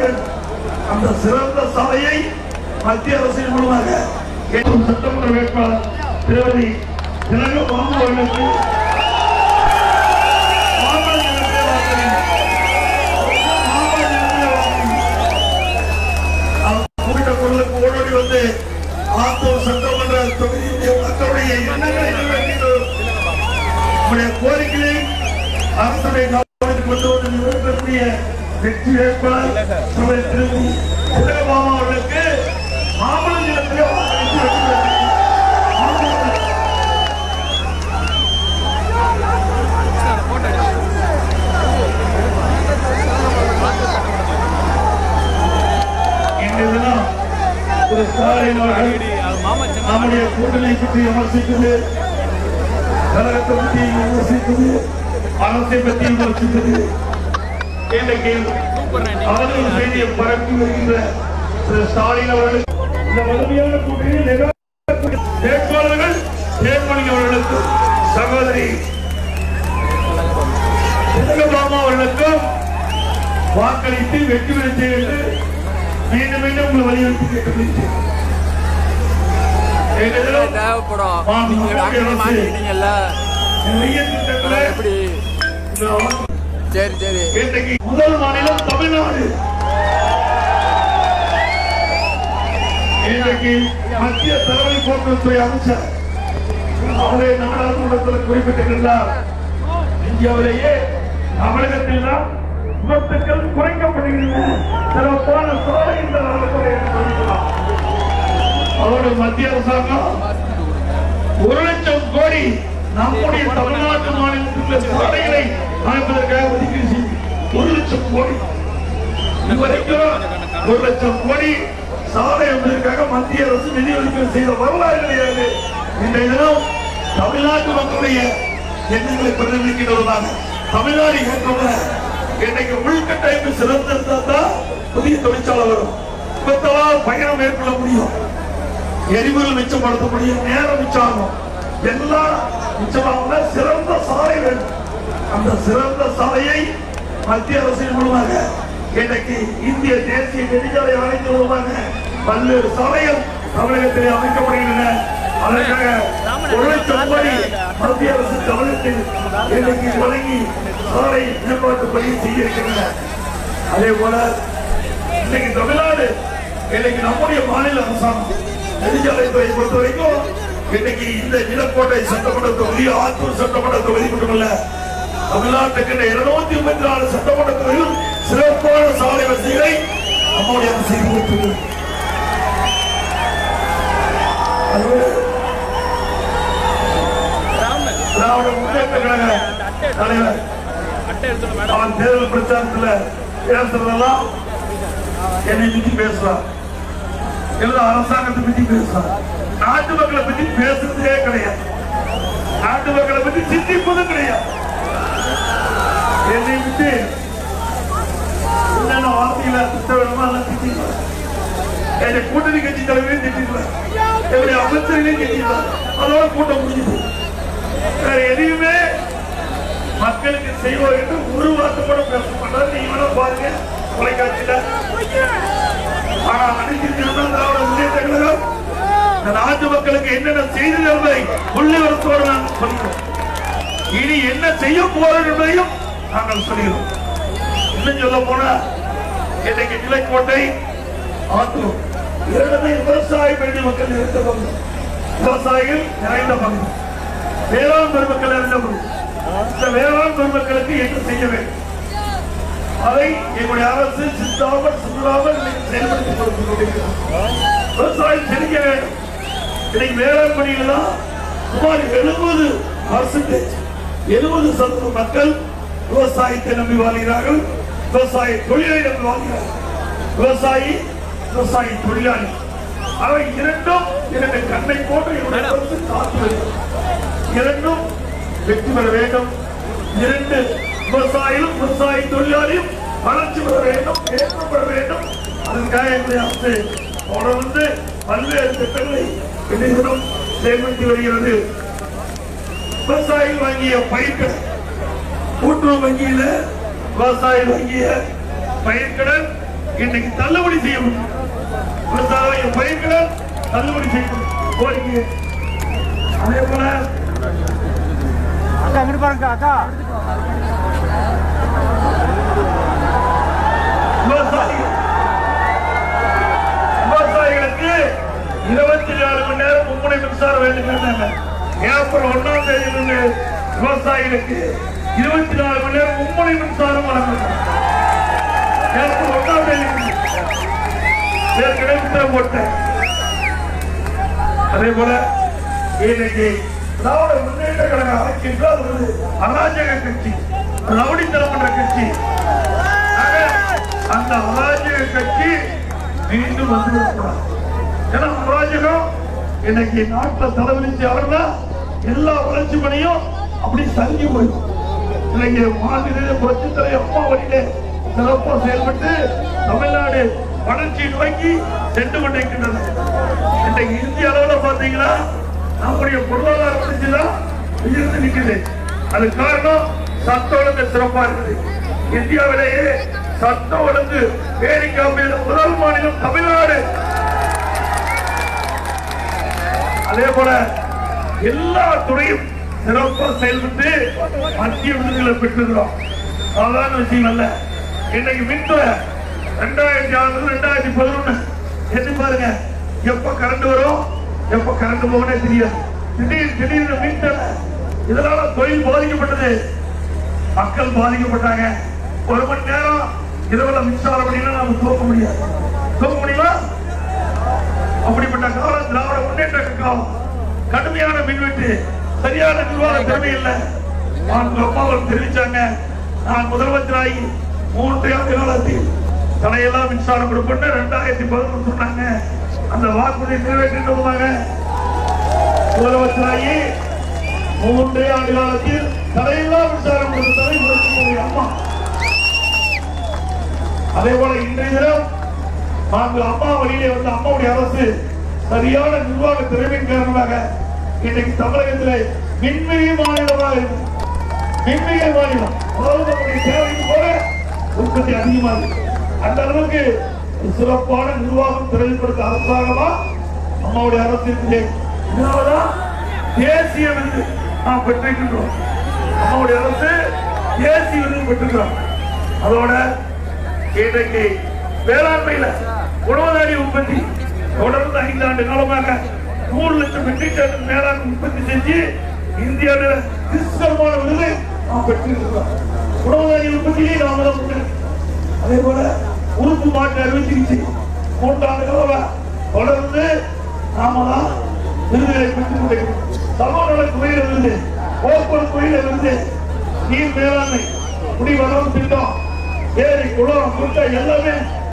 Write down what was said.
வேண்டும் அந்த சிறந்த சாலையை மத்திய அரசின் மூலமாக ஏற்றும் சட்டமன்ற வேட்பாளர் திருமதி திலக பாபு அவர்களுக்கு மாமல்ல நிலத்திலே வாக்களியுங்கள். மாமல்ல நிலத்திலே வாக்களியுங்கள். அவர் கூட்ட குரலுக்கு ஓடோடி வந்து ஆத்தூர் சட்டமன்ற தொகுதியுடைய மக்களுடைய எண்ணங்களை நிறைவேற்றினோம் நம்முடைய கோரிக்கையை அரசுடைய கவனத்துக்கு கொண்டு வந்து நிறைவேற்றக்கூடிய வெற்றி வேட்பாளர் நம்முடைய திருமதி சிவபாமா அவர்களுக்கு மாமல்ல நிலத்திலே வாக்களித்து வெற்றி பெற்றனர். மாமல்ல இன்றைய தினம் திரு ஸ்டாலின் அவர்கள் நம்முடைய கூட்டணி பற்றி விமர்சித்தது கழகத்தை பற்றி விமர்சித்தது அரசை பற்றி விமர்சித்தது இன்றைக்கு அவர்கள் செய்தியை பரப்பி வருகின்ற திரு ஸ்டாலின் அவர்கள் இந்த வலிமையான கூட்டணியில் நிர்வாக வேட்பாளர்கள் தேர்மணி அவர்களுக்கு சகோதரி திலகபாமா அவர்களுக்கும் வாக்களித்து வெற்றி பெற செய்ய என்று மீண்டும் மீண்டும் உங்களை வலியுறுத்தி கேட்டுக்கொள்கிறேன் எங்களிடம் தேவைப்படும் ஆ, நீங்க ஆமா, டாக்டர் அரசு. மாட்டிக்கிட்டீங்கல்ல நிறைய திட்டங்களை எப்படி இந்த சரி சரி இன்றைக்கு முதல் மாநிலம் தமிழ்நாடு இன்றைக்கு மத்திய தலைமை போக்குவரத்துறை அமைச்சர் அவரே நாடாளுமன்றத்தில் குறிப்பிட்டிருந்தார் இந்தியாவிலேயே தமிழகத்தில் தான் விபத்துக்கள் குறைக்கப்படுகின்றன சிறப்பான சோலை இந்த நாளுக்குறை என்று சொல்லிக்கலாம் அவரோட மத்திய அரசாங்கம் ஒரு லட்சம் கோடி நம்முடைய தமிழ்நாட்டு மாநிலத்தில் சாலைகளை அமைப்பதற்காக ஒதுக்கீடு செய்து ஒரு லட்சம் கோடி இதுவரைக்கும் ஒரு லட்சம் கோடி சாலை அமைப்பதற்காக மத்திய அரசு நிதி ஒதுக்கீடு செய்த வரலாறு கிடையாது இன்றைய தினம் தமிழ்நாட்டு மக்களுடைய எண்ணங்களை பிரதிபலிக்கிறவர்களாக தமிழ்நாடு ஏற்றமுள்ள இன்றைக்கு உள்கட்டமைப்பு சிறந்திருந்தா தான் புதிய தொழிற்சாலை வரும் இப்பத்தெல்லாம் பயணம் மேற்கொள்ள முடியும் எரிபொருள் மிச்சப்படுத்த முடியும் நேரம் மிச்சமாகும் எல்லாம் மிச்சமாகும் சிறந்த சாலை வேண்டும் அந்த சிறந்த சாலையை மத்திய அரசின் மூலமாக இன்றைக்கு இந்திய தேசிய நெடுஞ்சாலை ஆணையத்தின் மூலமாக பல்வேறு சாலைகள் தமிழகத்திலே அமைக்கப்படுகின்றன அதற்காக ஒரு லட்சம் கோடி மத்திய அரசு தமிழகத்தில் இன்றைக்கு வழங்கி சாலை மேம்பாட்டு பணியை செய்ய இருக்கின்றன அதே போல இன்னைக்கு தமிழ்நாடு இன்னைக்கு நம்முடைய மாநில அரசாங்கம் நெடுஞ்சாலைத்துறை பொறுத்த வரைக்கும் இன்னைக்கு இந்த நிலக்கோட்டை சட்டமன்ற தொகுதி ஆத்தூர் சட்டமன்ற தொகுதி மட்டுமல்ல தமிழ்நாட்டுக்கு இருநூத்தி முப்பத்தி நாலு சட்டமன்ற தொகுதியில் சிறப்பான சாலை வசதிகளை நம்முடைய அரசு செய்து கொடுத்துள்ளது அதுவே திராவிட முன்னேற்ற கழக தலைவர் அவன் தேர்தல் பிரச்சாரத்துல பேசுறதெல்லாம் என்னை பத்தி பேசுறான் எல்லா அரசாங்கத்தை பத்தி பேசுறான் நாட்டு மக்களை பத்தி பேசுறதே கிடையாது நாட்டு மக்களை பத்தி சிந்திப்பதும் கிடையாது என்னை விட்டு என்னென்ன வார்த்தைகளை திட்டவேணுமோ அதெல்லாம் திட்டிக்கலாம் என்னை கூட்டணி கட்சி தலைவரையும் திட்டிக்கலாம் என்னுடைய அமைச்சர்களையும் திட்டிக்கலாம் அதோட கூட்டம் முடிஞ்சது வேற எதையுமே மக்களுக்கு செய்வோம் என்று ஒரு வார்த்தை கூட பேச மாட்டார் நீங்க வேணா பாருங்க தொலைக்காட்சியில ஆனா அனைத்து திராவிட முன்னேற்ற கழகம் இந்த நாட்டு மக்களுக்கு என்னென்ன செய்தது என்பதை புள்ளிவரத்தோடு நாங்கள் சொல்கிறோம் இனி என்ன செய்ய போறோம் என்பதையும் நாங்கள் சொல்கிறோம் இன்னும் சொல்ல போனா இன்னைக்கு நிலைக்கோட்டை ஆத்தூர் இரண்டுமே விவசாய பெருமை மக்கள் இருந்த பகுதி விவசாயிகள் நிறைந்த பகுதி வேளாண் பெருமக்கள் இருந்த பகுதி இந்த வேளாண் பெருமக்களுக்கு என்ன செய்ய வேண்டும் அதை எங்களுடைய அரசு சிந்தாமல் சிந்தாமல் இன்னைக்கு செயல்படுத்திக் கொடுத்துக் கொண்டிருக்கிறது விவசாயம் செழிக்க வேண்டும் இன்னைக்கு வேளாண் பணிகள்லாம் சுமார் எழுபது பர்சன்டேஜ் எழுபது சதவீத மக்கள் விவசாயத்தை நம்பி வாழ்கிறார்கள் விவசாய தொழிலை நம்பி வாழ்கிறார்கள் விவசாயி விவசாய தொழிலாளி அவை இரண்டும் இரண்டு கண்ணை போட்டு என்னுடைய அரசு காத்து வருகிறது. இரண்டும் வெற்றி பெற வேண்டும் இரண்டு விவசாயிகளும் விவசாய தொழிலாளியும் வளர்ச்சி பெற வேண்டும் ஏற்றப்பட வேண்டும் அதற்காக என்னுடைய அரசு தொடர்ந்து பல்வேறு திட்டங்களை இன்றைய செயல்படுத்தி வருகிறது விவசாயிகள் வாங்கிய பயிர்கள் கூட்டுறவு வங்கியில விவசாயிகள் வாங்கிய பயிர்க்கடன் இன்னைக்கு தள்ளுபடி செய்ய முடியும் விவசாய பயிர்களை தள்ளுபடி செய்யணும் கோரிக்கை அதே போல அக்கா இங்கிட்டு பாருங்க அக்கா விவசாயிகள் விவசாயிகளுக்கு இருபத்தி நாலு மணி நேரம் மும்முனை மின்சாரம் வேண்டும் இருந்தாங்க ஏப்ரல் ஒன்னாம் தேதியிலிருந்து விவசாயிகளுக்கு இருபத்தி நாலு மணி நேரம் மும்முனை மின்சாரம் வழங்கணும் ஏப்ரல் ஒன்னாம் தேதி ஏற்கனவே உத்தரவு போட்டேன் அதே போல இன்னைக்கு திராவிட முன்னேற்ற கழக ஆட்சி என்றால் அது ஒரு அராஜக கட்சி ரவுடித்தனம் என்ற கட்சி ஆக, அந்த அராஜக கட்சி மீண்டும் வந்துவிடக்கூடாது ஏன்னா அராஜகம் இன்னைக்கு நாட்டில் தலைவலிச்சு அவர்னா எல்லா வளர்ச்சி பணியும் அப்படி தங்கி போயிடும் இன்னைக்கு மாநில புரட்சித்தலை அம்மா வழியிலே சிறப்பாக செயல்பட்டு தமிழ்நாடு வளர்ச்சி நோக்கி சென்று கொண்டிருக்கின்றது இன்னைக்கு இந்திய அளவில் பார்த்தீங்கன்னா நம்முடைய பொருளாதார வளர்ச்சி தான் உயர்ந்து நிற்குது அது காரணம் சட்ட ஒழுங்கு சிறப்பா இருக்குது இந்தியாவிலேயே சட்ட ஒழுங்கு பேரி காப்பீடு முதல் மாநிலம் தமிழ்நாடு அதே போல எல்லா துறையும் சிறப்பாக செயல்பட்டு மத்திய விருதுகளை பெற்றிருக்கிறோம் சாதாரண விஷயம் அல்ல இன்னைக்கு மின்துறை ரெண்டாயிரத்தி ஆறு ரெண்டாயிரத்தி பதினொன்னு எது பாருங்க எப்ப கரண்ட் வரும் எப்ப கரண்ட் போகனே தெரியாது திடீர் திடீர்னு மின்துறை இதனால தொழில் பாதிக்கப்பட்டது மக்கள் பாதிக்கப்பட்டாங்க ஒரு மணி நேரம் இரவுல மின்சாரம் அப்படின்னா நாம தூக்க முடியாது தூக்க முடியுமா அப்படிப்பட்ட காலம் திராவிட முன்னேற்ற காலம் கடுமையான மின்வெட்டு சரியான நிர்வாக திறமை இல்லை நான் அம்மா அவர்கள் தெரிவிச்சாங்க நான் முதலமைச்சராகி மூன்று ஆண்டு காலத்தில் தடையெல்லாம் மின்சாரம் கொடுப்பேன்னு ரெண்டாயிரத்தி பதினொன்று சொன்னாங்க அந்த வாக்குறுதி நிறைவேற்றிட்டு முதலமைச்சராகி மூன்றே ஆண்டு காலத்தில் தடையெல்லாம் மின்சாரம் கொடுத்ததை புரட்சியாளி அம்மா அதே போல இன்றைய தினம் நாங்கள் அம்மா வழியிலே வந்த அம்மாவுடைய அரசு சரியான நிர்வாக திறமையின் காரணமாக இன்றைக்கு தமிழகத்திலே மின்மிகை மாநிலமாக இருக்கு மின்மிகை மாநிலம் அதாவது நம்முடைய தேவைக்கு போல உற்பத்தி அதிகமாக இருக்கு அந்த அளவுக்கு ஒரு சிறப்பான நிர்வாகம் திறமைப்படுத்த அரசாங்கமா அம்மாவுடைய அரசு இருக்குது இதனாலதான் தேசிய விருது நாம் பெற்றிருக்கின்றோம் அம்மாவுடைய அரசு தேசிய விருது பெற்றிருக்கிறோம் அதோட இன்றைக்கு வேளாண்மையில உணவுதானிய உற்பத்தி தொடர்ந்து ஐந்தாண்டு காலமாக நூறு லட்சம் மெட்ரிக் டன் வேளாண் உற்பத்தி செஞ்சு இந்தியாவில் கிறிஸ்தவமான விருது நாம் பெற்றிருக்கிறோம் உணவுதானிய உற்பத்தியிலே நாம தான் முன்னேறி அதே போல உறுப்பு மாற்று அறுவை சிகிச்சை மூன்றாண்டு காலமா தொடர்ந்து நாம தான் விருதுகளை பெற்றுக் கொண்டிருக்கிறோம் சமநல துறையில விருது போக்குவரத்து துறையில விருது நீர் மேலாண்மை குடிவரவு திட்டம் ஏரி குளம் குட்டை எல்லாமே